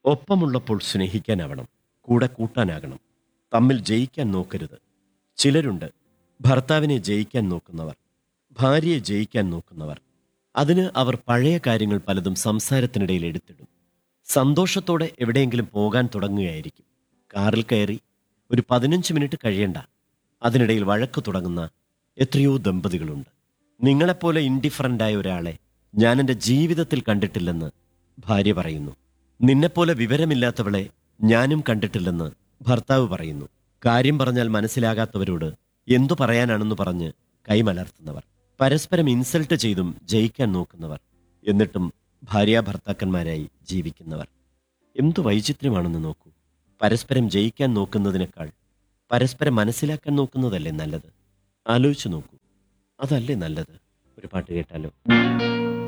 ഒപ്പമുള്ളപ്പോൾ സ്നേഹിക്കാനാവണം കൂടെ കൂട്ടാനാകണം തമ്മിൽ ജയിക്കാൻ നോക്കരുത് ചിലരുണ്ട് ഭർത്താവിനെ ജയിക്കാൻ നോക്കുന്നവർ ഭാര്യയെ ജയിക്കാൻ നോക്കുന്നവർ അതിന് അവർ പഴയ കാര്യങ്ങൾ പലതും സംസാരത്തിനിടയിൽ എടുത്തിടും സന്തോഷത്തോടെ എവിടെയെങ്കിലും പോകാൻ തുടങ്ങുകയായിരിക്കും കാറിൽ കയറി ഒരു പതിനഞ്ച് മിനിറ്റ് കഴിയണ്ട അതിനിടയിൽ വഴക്ക് തുടങ്ങുന്ന എത്രയോ ദമ്പതികളുണ്ട് നിങ്ങളെപ്പോലെ ഇൻഡിഫറൻ്റായ ഒരാളെ ഞാൻ എൻ്റെ ജീവിതത്തിൽ കണ്ടിട്ടില്ലെന്ന് ഭാര്യ പറയുന്നു നിന്നെപ്പോലെ വിവരമില്ലാത്തവളെ ഞാനും കണ്ടിട്ടില്ലെന്ന് ഭർത്താവ് പറയുന്നു കാര്യം പറഞ്ഞാൽ മനസ്സിലാകാത്തവരോട് എന്തു പറയാനാണെന്ന് പറഞ്ഞ് കൈമലർത്തുന്നവർ പരസ്പരം ഇൻസൾട്ട് ചെയ്തും ജയിക്കാൻ നോക്കുന്നവർ എന്നിട്ടും ഭാര്യ ഭർത്താക്കന്മാരായി ജീവിക്കുന്നവർ എന്തു വൈചിത്ര്യമാണെന്ന് നോക്കൂ പരസ്പരം ജയിക്കാൻ നോക്കുന്നതിനേക്കാൾ പരസ്പരം മനസ്സിലാക്കാൻ നോക്കുന്നതല്ലേ നല്ലത് ആലോചിച്ചു നോക്കൂ അതല്ലേ നല്ലത് ഒരു പാട്ട് കേട്ടാലോ